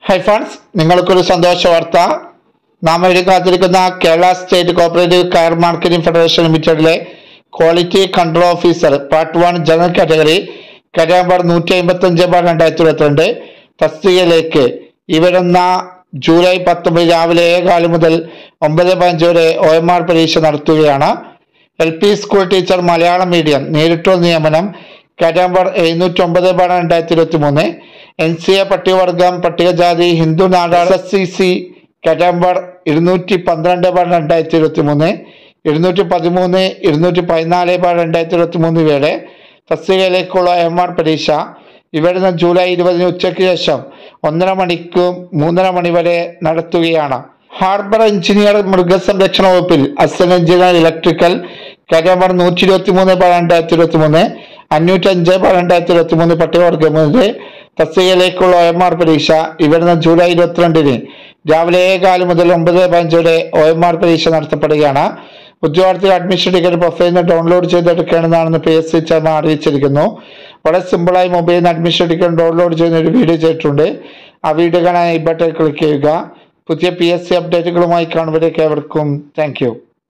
hi friends നിങ്ങൾക്കൊരു സന്തോഷ വാർത്ത നാം എഴുതി കാത്തിരിക്കുന്ന Kerala state cooperative coir marketing federation ലിമിറ്റഡിലെ quality control officer part one general category കാര്യം നമ്പർ നൂറ്റി അമ്പത്തി അഞ്ച് ബാർ രണ്ടായിരത്തി ഇരുപത്തിരണ്ട് തസ്തികയിലേക്ക് ഈ വരുന്ന ജൂലൈ പത്തൊമ്പത് രാവിലെ ഏകാല് മുതൽ ഒമ്പത് പതിനഞ്ച് വരെ ഒ എം ആർ പരീക്ഷ നടത്തുകയാണ് L P school teacher Malayalam medium നേരിട്ടുള്ള നിയമനം കാര്യം നമ്പർ എഴുന്നൂറ്റി ഒമ്പത് ബാർ രണ്ടായിരത്തി ഇരുപത്തി മൂന്ന് എൻ സി എ പട്ടികവർഗം പട്ടികജാതി Hindu Nadar S C C number ഇരുന്നൂറ്റി പന്ത്രണ്ട് ബാർ രണ്ടായിരത്തി ഇരുപത്തി മൂന്ന് ഇരുന്നൂറ്റി പതിമൂന്ന് ഇരുന്നൂറ്റി പതിനാല് ബാർ രണ്ടായിരത്തി ഇരുപത്തി മൂന്ന് ഇവയുടെ തസ്തികയിലേക്കുള്ള എം ആർ പരീക്ഷ ഇവിടുന്ന് ജൂലൈ ഇരുപതിന് ഉച്ചയ്ക്ക് ശേഷം ഒന്നര മണിക്കും മൂന്നര മണി വരെ നടത്തുകയാണ് ഹാർബർ എഞ്ചിനീയർ മൃഗസംരക്ഷണ വകുപ്പിൽ അസിസ്റ്റന്റ് എഞ്ചിനീയർ ഇലക്ട്രിക്കൽ കാര്യം നമ്പർ നൂറ്റി ഇരുപത്തി മൂന്ന് ബാർ രണ്ടായിരത്തി ഇരുപത്തി മൂന്ന് അഞ്ഞൂറ്റി അഞ്ച് ബാർ രണ്ടായിരത്തി ഇരുപത്തി മൂന്ന് പട്ടികവർഗമുണ്ട് തസ്തികയിലേക്കുള്ള ഒ എം ആർ പരീക്ഷ ഇവിടുന്ന് ജൂലൈ ഇരുപത്തിരണ്ടിന് രാവിലെ ഏകാല് മുതൽ ഒമ്പത് പതിനഞ്ച് വരെ ഒ എം ആർ പരീക്ഷ നടത്തപ്പെടുകയാണ് ഉദ്യോഗാർത്ഥികൾ അഡ്മിഷൻ ടിക്കറ്റ് പ്രൊഫൈലിൽ നിന്ന് ഡൗൺലോഡ് ചെയ്തെടുക്കേണ്ടതാണെന്ന് പി എസ് സി ചെയർമാൻ അറിയിച്ചിരിക്കുന്നു വളരെ സിമ്പിളായി മൊബൈലിൽ നിന്ന് അഡ്മിഷൻ ടിക്കറ്റ് ഡൗൺലോഡ് ചെയ്യുന്ന ഒരു വീഡിയോ ചെയ്തിട്ടുണ്ട് ആ വീഡിയോ കാണാൻ ഈ ബട്ടൺ ക്ലിക്ക് ചെയ്യുക പുതിയ പി എസ് സി അപ്ഡേറ്റുകളുമായി കാണുമ്പോഴേക്ക് ഏവർക്കും താങ്ക് യു